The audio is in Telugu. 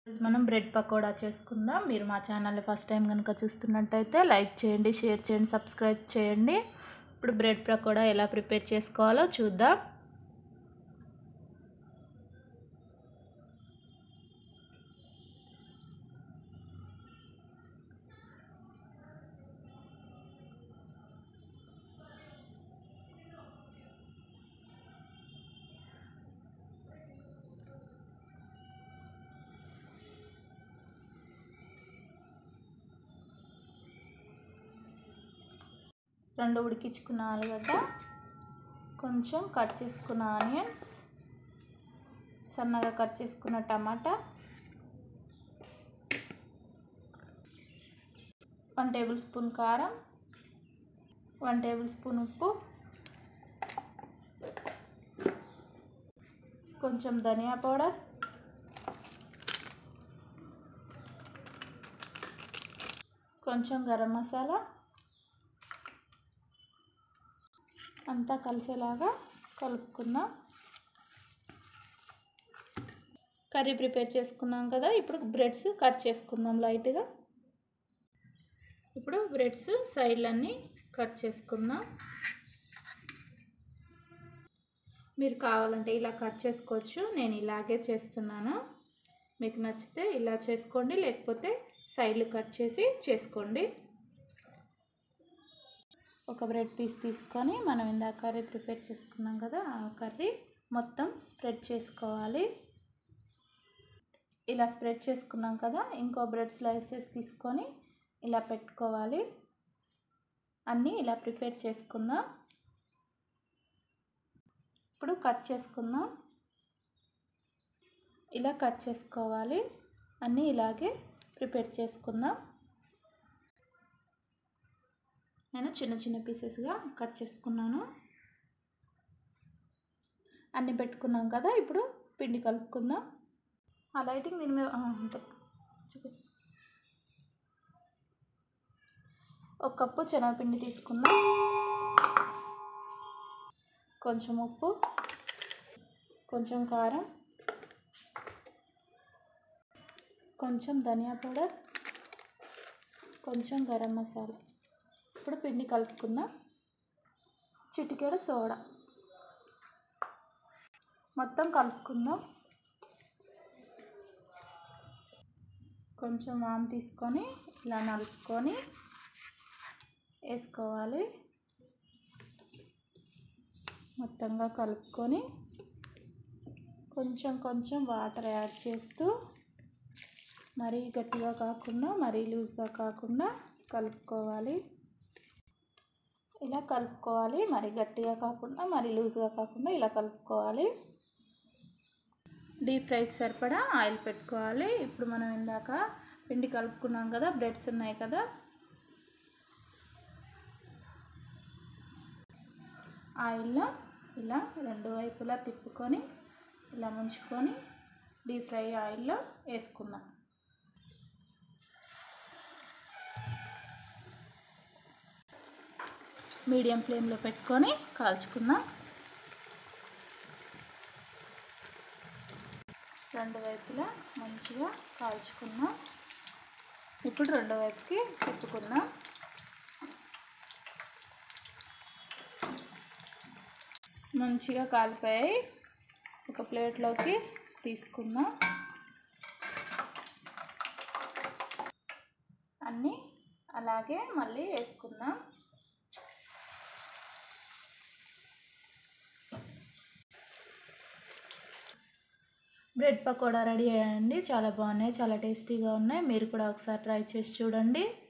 ఈరోజు మనం బ్రెడ్ పకోడా చేసుకుందాం మీరు మా ఛానల్ని ఫస్ట్ టైం కనుక చూస్తున్నట్టయితే లైక్ చేయండి షేర్ చేయండి సబ్స్క్రైబ్ చేయండి ఇప్పుడు బ్రెడ్ పకోడా ఎలా ప్రిపేర్ చేసుకోవాలో చూద్దాం రెండు ఉడికించుకున్న ఆలుగడ్డ కొంచెం కట్ చేసుకున్న ఆనియన్స్ సన్నగా కట్ చేసుకున్న టమాటా వన్ టేబుల్ స్పూన్ కారం వన్ టేబుల్ స్పూన్ ఉప్పు కొంచెం ధనియా పౌడర్ కొంచెం గరం మసాలా అంతా కలిసేలాగా కలుపుకుందాం కర్రీ ప్రిపేర్ చేసుకున్నాం కదా ఇప్పుడు బ్రెడ్స్ కట్ చేసుకుందాం లైట్గా ఇప్పుడు బ్రెడ్స్ సైడ్లన్నీ కట్ చేసుకుందాం మీరు కావాలంటే ఇలా కట్ చేసుకోవచ్చు నేను ఇలాగే చేస్తున్నాను మీకు నచ్చితే ఇలా చేసుకోండి లేకపోతే సైడ్లు కట్ చేసి చేసుకోండి ఒక బ్రెడ్ పీస్ తీసుకొని మనం ఇందాక కర్రీ ప్రిపేర్ చేసుకున్నాం కదా ఆ కర్రీ మొత్తం స్ప్రెడ్ చేసుకోవాలి ఇలా స్ప్రెడ్ చేసుకున్నాం కదా ఇంకో బ్రెడ్ స్లైసెస్ తీసుకొని ఇలా పెట్టుకోవాలి అన్నీ ఇలా ప్రిపేర్ చేసుకుందాం ఇప్పుడు కట్ చేసుకుందాం ఇలా కట్ చేసుకోవాలి అన్నీ ఇలాగే ప్రిపేర్ చేసుకుందాం నేను చిన్న చిన్న పీసెస్గా కట్ చేసుకున్నాను అన్నీ పెట్టుకున్నాం కదా ఇప్పుడు పిండి కలుపుకుందాం ఆ లైటింగ్ దీని మీద ఉంటుంది చూపి ఒక కప్పు శనగపిండి తీసుకుందాం కొంచెం ఉప్పు కొంచెం కారం కొంచెం ధనియా పౌడర్ కొంచెం గరం మసాలా ఇప్పుడు పిండి కలుపుకుందాం చిటికెడు సోడా మొత్తం కలుపుకుందాం కొంచెం వామ్ తీసుకొని ఇలా నలుపుకొని వేసుకోవాలి మొత్తంగా కలుపుకొని కొంచెం కొంచెం వాటర్ యాడ్ చేస్తూ మరీ గట్టిగా కాకుండా మరీ లూజ్గా కాకుండా కలుపుకోవాలి ఇలా కలుపుకోవాలి మరి గట్టిగా కాకుండా మరి లూజ్గా కాకుండా ఇలా కలుపుకోవాలి డీప్ ఫ్రైకి సరిపడా ఆయిల్ పెట్టుకోవాలి ఇప్పుడు మనం ఇందాక పిండి కలుపుకున్నాం కదా బ్రెడ్స్ ఉన్నాయి కదా ఆయిల్లో ఇలా రెండు వైపులా తిప్పుకొని ఇలా ముంచుకొని డీప్ ఫ్రై ఆయిల్లో వేసుకుందాం మీడియం ఫ్లేమ్లో పెట్టుకొని కాల్చుకుందాం రెండు వైపులా మంచిగా కాల్చుకుందాం ఇప్పుడు రెండో వైపుకి తిప్పుకుందాం మంచిగా కాలిపోయాయి ఒక ప్లేట్లోకి తీసుకుందాం అన్నీ అలాగే మళ్ళీ వేసుకుందాం బ్రెడ్ పకోడా రెడీ అయ్యండి చాలా బాగున్నాయి చాలా టేస్టీగా ఉన్నాయి మీరు కూడా ఒకసారి ట్రై చేసి చూడండి